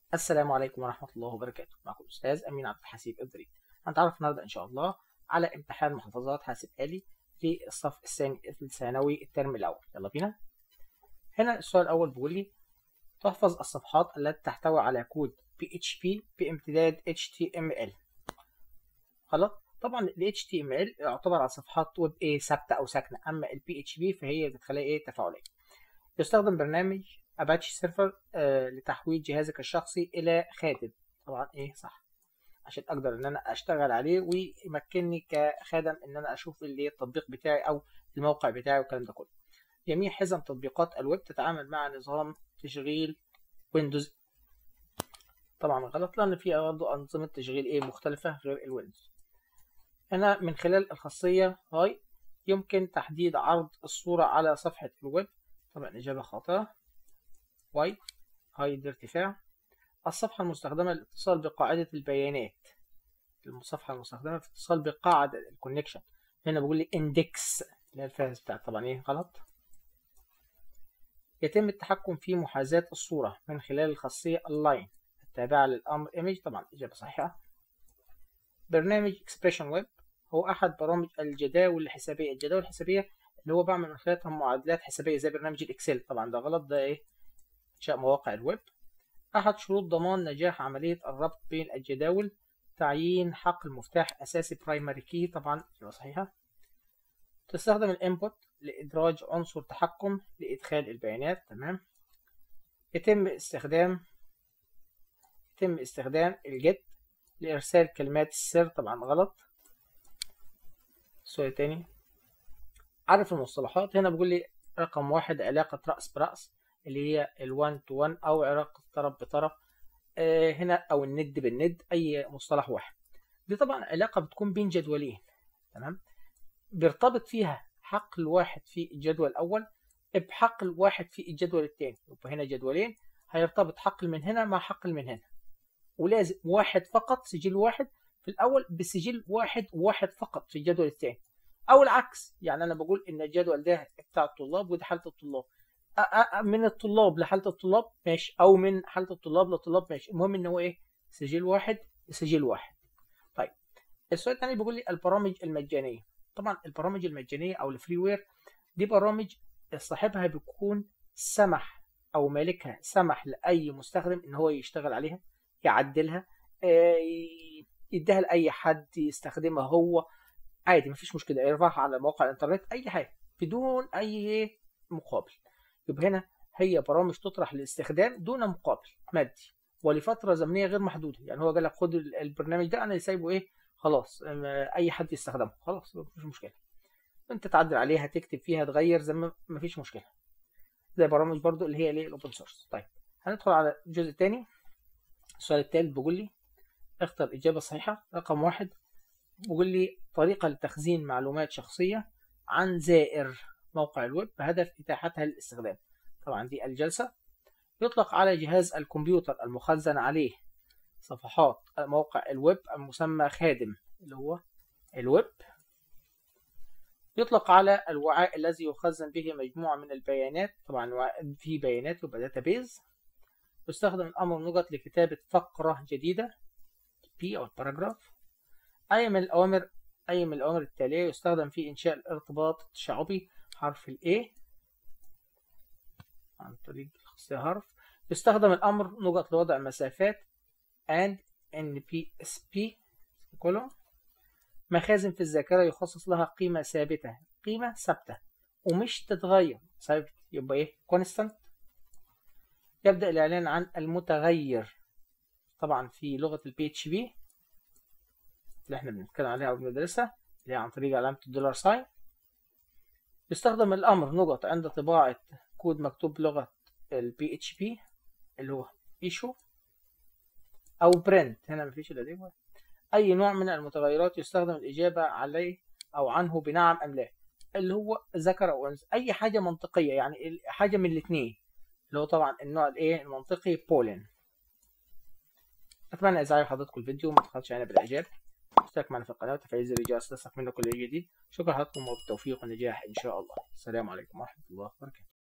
السلام عليكم ورحمة الله وبركاته معكم الأستاذ أمين عبد الحسيب إدريس هنتعرف النهاردة إن شاء الله على امتحان محافظات حاسب آلي في الصف الثاني الثانوي الترم الأول يلا بينا هنا السؤال الأول بيقول لي تحفظ الصفحات التي تحتوي على كود PHP بامتداد HTML خلاص طبعا ال HTML يعتبر على صفحات ويب ايه ثابته او ساكنه اما ال PHP فهي بتخليها ايه تفاعليه يستخدم برنامج اباتشي سيرفر آه لتحويل جهازك الشخصي الى خادم طبعا ايه صح عشان اقدر ان انا اشتغل عليه ويمكنني كخادم ان انا اشوف اللي التطبيق بتاعي او الموقع بتاعي والكلام ده كله جميع حزم تطبيقات الويب تتعامل مع نظام تشغيل ويندوز طبعا غلط لان في برضه انظمه تشغيل ايه مختلفه غير الويندوز هنا من خلال الخاصيه هاي يمكن تحديد عرض الصوره على صفحه الويب طبعا اجابه خاطئه واي هاي دي ارتفاع الصفحة المستخدمة للاتصال بقاعدة البيانات الصفحة المستخدمة في الاتصال بقاعدة الكونكشن هنا بقول لي اندكس اللي هي الفهرس بتاعت طبعا ايه غلط يتم التحكم في محاذاة الصورة من خلال الخاصية align التابعة للأمر image طبعا إجابة صحيحة برنامج expression web هو أحد برامج الجداول الحسابية الجداول الحسابية اللي هو بعمل من خلالها معادلات حسابية زي برنامج الإكسل طبعا ده غلط ده إيه إنشاء مواقع الويب أحد شروط ضمان نجاح عملية الربط بين الجداول تعيين حقل مفتاح أساسي برايمري كي طبعا إجابة صحيحة تستخدم الانبوت لإدراج عنصر تحكم لإدخال البيانات تمام يتم استخدام يتم استخدام الجيت لإرسال كلمات السر طبعا غلط سؤال تاني عارف المصطلحات هنا بيقول لي رقم واحد علاقة رأس برأس اللي هي ال1 تو 1 او علاقه طرف بطرف آه هنا او الند بالند اي مصطلح واحد دي طبعا علاقه بتكون بين جدولين تمام بيرتبط فيها حقل واحد في الجدول الاول بحقل واحد في الجدول الثاني يبقى هنا جدولين هيرتبط حقل من هنا مع حقل من هنا ولازم واحد فقط سجل واحد في الاول بسجل واحد واحد فقط في الجدول الثاني او العكس يعني انا بقول ان الجدول ده بتاع الطلاب وده حاله الطلاب من الطلاب لحاله الطلاب ماشي او من حاله الطلاب للطلاب ماشي المهم ان هو ايه سجل واحد سجل واحد طيب السؤال الثاني بيقول لي البرامج المجانيه طبعا البرامج المجانيه او الفري وير دي برامج صاحبها بيكون سمح او مالكها سمح لاي مستخدم ان هو يشتغل عليها يعدلها يديها لاي حد يستخدمها هو عادي مفيش مشكله يرفعها على مواقع الانترنت اي حاجه بدون اي مقابل يبقى هنا هي برامج تطرح للاستخدام دون مقابل مادي ولفتره زمنيه غير محدوده يعني هو قال لك خد البرنامج ده انا سايبه ايه خلاص اي حد يستخدمه خلاص مفيش مشكله انت تعدل عليها تكتب فيها تغير زي ما مفيش مشكله زي برامج برضو اللي هي الايه الاوبن سورس طيب هندخل على الجزء الثاني السؤال الثالث بيقول لي اختر اجابه صحيحه رقم واحد بيقول لي طريقه لتخزين معلومات شخصيه عن زائر موقع الويب بهدف إتاحتها للاستخدام طبعا دي الجلسة يطلق على جهاز الكمبيوتر المخزن عليه صفحات موقع الويب المسمى خادم اللي هو الويب يطلق على الوعاء الذي يخزن به مجموعة من البيانات طبعا في بيانات يبقى داتابيز يستخدم الأمر نقط لكتابة فقرة جديدة بي أو الباراجراف أي من الأوامر أي من الأوامر التالية يستخدم في إنشاء الارتباط التشعبي حرف ال A عن طريق الخاصية حرف يستخدم الأمر نقط لوضع مسافات and NPSP كله مخازن في الذاكرة يخصص لها قيمة ثابتة قيمة ثابتة ومش تتغير ثابت يبقى ايه constant يبدأ الإعلان عن المتغير طبعا في لغة ال PHP اللي احنا بنتكلم عليها أو بندرسها اللي هي عن طريق علامة الدولار ساين يستخدم الأمر نقط عند طباعة كود مكتوب بلغة ال PHP اللي هو issue أو print هنا مفيش إلا دي أي نوع من المتغيرات يستخدم الإجابة عليه أو عنه بنعم أم لا اللي هو ذكر أو أنثى أي حاجة منطقية يعني حاجة من الاثنين اللي هو طبعا النوع الإيه المنطقي بولين أتمنى إذا عجب حضراتكم الفيديو ما تبخلش علينا بالإعجاب اشترك معنا في القناة وتفعيل زر الجرس لتصلك منه كل جديد شكرا لكم وبالتوفيق والنجاح إن شاء الله السلام عليكم ورحمة الله وبركاته